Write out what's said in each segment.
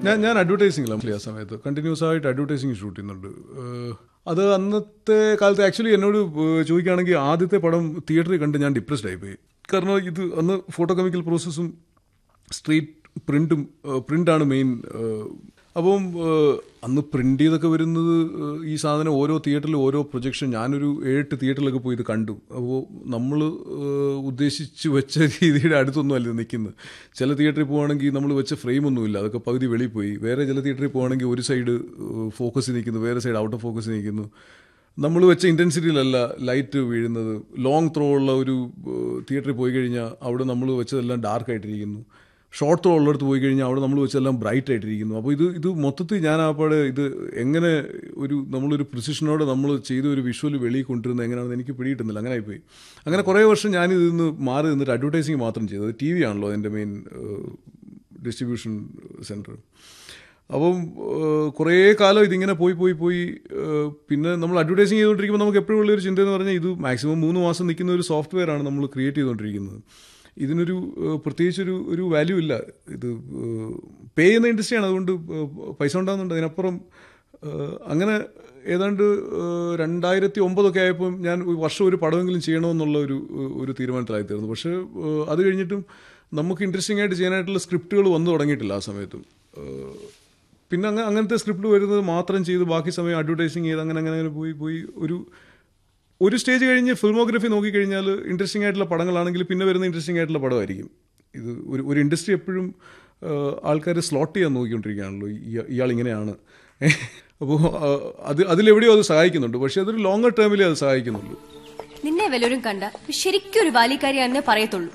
ഞാൻ ഞാൻ അഡ്വർടൈസിംഗിലാണ് ആ സമയത്ത് കണ്ടിന്യൂസ് ആയിട്ട് അഡ്വർടൈസിംഗ് ഷൂട്ട് ചെയ്യുന്നുണ്ട് ഏഹ് അത് അന്നത്തെ കാലത്ത് ആക്ച്വലി എന്നോട് ഏഹ് ചോദിക്കുകയാണെങ്കിൽ ആദ്യത്തെ പടം തിയേറ്ററിൽ കണ്ട് ഞാൻ ഡിപ്രസ്ഡ് ആയിപ്പോയി കാരണം ഇത് അന്ന് ഫോട്ടോ കെമിക്കൽ പ്രോസസ്സും സ്ട്രീറ്റ് പ്രിന്റും പ്രിന്റാണ് മെയിൻ അപ്പം ഏഹ്, അന്ന് പ്രിന്റ് ചെയ്തൊക്കെ വരുന്നത് ഏഹ്, ഈ സാധനം ഓരോ തിയേറ്ററിലും ഓരോ പ്രൊജക്ഷൻ ഞാനൊരു ഏഴെട്ട് തിയേറ്ററിലൊക്കെ പോയി ഇത് കണ്ടു അപ്പോൾ നമ്മൾ ഉദ്ദേശിച്ച് വെച്ച രീതിയുടെ അടുത്തൊന്നും അല്ല ഇത് നിൽക്കുന്നത് ചില തിയേറ്ററിൽ പോവുകയാണെങ്കിൽ നമ്മൾ വെച്ച ഫ്രെയിമൊന്നുമില്ല അതൊക്കെ പകുതി വെളിയിൽ പോയി വേറെ ചില തിയേറ്ററിൽ പോവുകയാണെങ്കിൽ ഒരു സൈഡ് ഫോക്കസ് നിൽക്കുന്നു വേറെ സൈഡ് ഔട്ട് ഓഫ് ഫോക്കസ് നിൽക്കുന്നു നമ്മൾ വെച്ച ഇൻറ്റൻസിറ്റിയിലല്ല ലൈറ്റ് വീഴുന്നത് ലോങ് ത്രോ ഉള്ള ഒരു ഏഹ്, തിയേറ്ററിൽ പോയി കഴിഞ്ഞാൽ അവിടെ നമ്മൾ വെച്ചതെല്ലാം ഡാർക്ക് ആയിട്ടിരിക്കുന്നു ഷോർട്ട് ത്രോ ഉള്ളിടത്ത് പോയി കഴിഞ്ഞാൽ അവിടെ നമ്മൾ വെച്ചെല്ലാം ബ്രൈറ്റ് ആയിട്ടിരിക്കുന്നു അപ്പോൾ ഇത് ഇത് മൊത്തത്തിൽ ഞാൻ ആപ്പാടെ ഇത് എങ്ങനെ ഒരു നമ്മളൊരു പ്രിസിഷനോടെ നമ്മൾ ചെയ്ത ഒരു വിഷ്വൽ വെളിയിൽ കൊണ്ടുവരുന്നത് എങ്ങനെയാണെന്ന് എനിക്ക് പിടിയിട്ടുന്നില്ല അങ്ങനെ ആയിപ്പോയി അങ്ങനെ കുറേ വർഷം ഞാൻ ഇതിൽ നിന്ന് മാറി നിന്നിട്ട് അഡ്വർടൈസിങ് മാത്രം ചെയ്തത് ടി വി ആണല്ലോ എൻ്റെ മെയിൻ ഡിസ്ട്രിബ്യൂഷൻ സെൻറ്റർ അപ്പം ഏഹ്, കുറേ കാലം ഇതിങ്ങനെ പോയി പോയി പോയി ഏഹ്, പിന്നെ നമ്മൾ അഡ്വർടൈസിങ് ചെയ്തുകൊണ്ടിരിക്കുമ്പോൾ നമുക്ക് എപ്പോഴും ഉള്ളൊരു ചിന്ത എന്ന് പറഞ്ഞാൽ ഇത് മാക്സിമം മൂന്ന് മാസം നിൽക്കുന്ന ഒരു സോഫ്റ്റ്വെയർ ആണ് നമ്മൾ ക്രിയേറ്റ് ചെയ്തുകൊണ്ടിരിക്കുന്നത് ഇതിനൊരു ഏഹ്, പ്രത്യേകിച്ചൊരു ഒരു വാല്യൂ ഇല്ല ഇത് പേ ചെയ്യുന്ന ഇൻഡസ്ട്രിയാണ് അതുകൊണ്ട് ഏഹ്, പൈസ ഉണ്ടാകുന്നുണ്ട് അതിനപ്പുറം ഏഹ്, അങ്ങനെ ഏതാണ്ട് ഏഹ്, രണ്ടായിരത്തി ഒമ്പതൊക്കെ ആയപ്പോൾ ഞാൻ ഒരു വർഷം ഒരു പടമെങ്കിലും ചെയ്യണമെന്നുള്ള ഒരു ഒരു തീരുമാനത്തിലായി തീർന്നു പക്ഷേ ഏഹ്, അത് കഴിഞ്ഞിട്ടും നമുക്ക് ഇൻട്രസ്റ്റിംഗ് ആയിട്ട് ചെയ്യാനായിട്ടുള്ള സ്ക്രിപ്റ്റുകൾ വന്നു തുടങ്ങിയിട്ടില്ല ആ സമയത്തും ഏഹ്, പിന്നെ അങ്ങ് അങ്ങനത്തെ സ്ക്രിപ്റ്റ് വരുന്നത് മാത്രം ചെയ്ത് ബാക്കി സമയം അഡ്വർടൈസിങ് ചെയ്ത് അങ്ങനെ അങ്ങനെ അങ്ങനെ പോയി പോയി ഒരു ഒരു സ്റ്റേജ് കഴിഞ്ഞ് ഫിൽമോഗ്രഫി നോക്കിക്കഴിഞ്ഞാൽ ഇൻട്രസ്റ്റിംഗ് ആയിട്ടുള്ള പടങ്ങളാണെങ്കിൽ പിന്നെ വരുന്ന ഇൻട്രസ്റ്റിംഗ് ആയിട്ടുള്ള പടമായിരിക്കും ഇത് ഒരു ഒരു ഇൻഡസ്ട്രി എപ്പോഴും ആൾക്കാർ സ്ലോട്ട് ചെയ്യാൻ നോക്കിക്കൊണ്ടിരിക്കുകയാണല്ലോ ഇയ- ഇയാൾ ഇങ്ങനെയാണ് അപ്പോൾ അത് അതിലെവിടെയോ അത് സഹായിക്കുന്നുണ്ട് പക്ഷേ അതൊരു ലോങ്ങർ ടേമിലേ അത് സഹായിക്കുന്നുള്ളൂ നിന്നെ വല്ലവരും കണ്ട ശരിക്കും ഒരു ബാലിക്കാരിയാണെന്നേ പറയത്തുള്ളൂ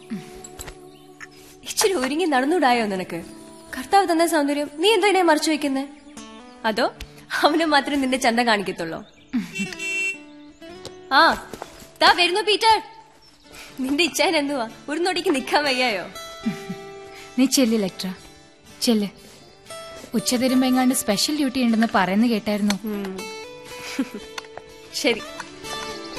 ഇച്ചിരി ഒരുങ്ങി നടന്നൂടായോ നിനക്ക് കർത്താവ് തന്ന സൗന്ദര്യം നീ എന്തോ ഇതിനെ മറച്ചു വെക്കുന്നേ അതോ അവന് മാത്രം നിന്റെ ചന്ത കാണിക്കത്തുള്ളോ ആ താ വരുന്നു പീറ്റർ നിന്റെ ഇച്ഛാൻ എന്തുവാ ഒരു നൊടിക്ക് നിക്കാൻ വയ്യായോ നീ ചെല്ല് ഇലക്ട്ര ചെല്ല് ഉച്ച തരുമ്പോ എങ്ങാണ്ട് സ്പെഷ്യൽ ഡ്യൂട്ടി ഉണ്ടെന്ന് പറയുന്നത് കേട്ടായിരുന്നു ശരി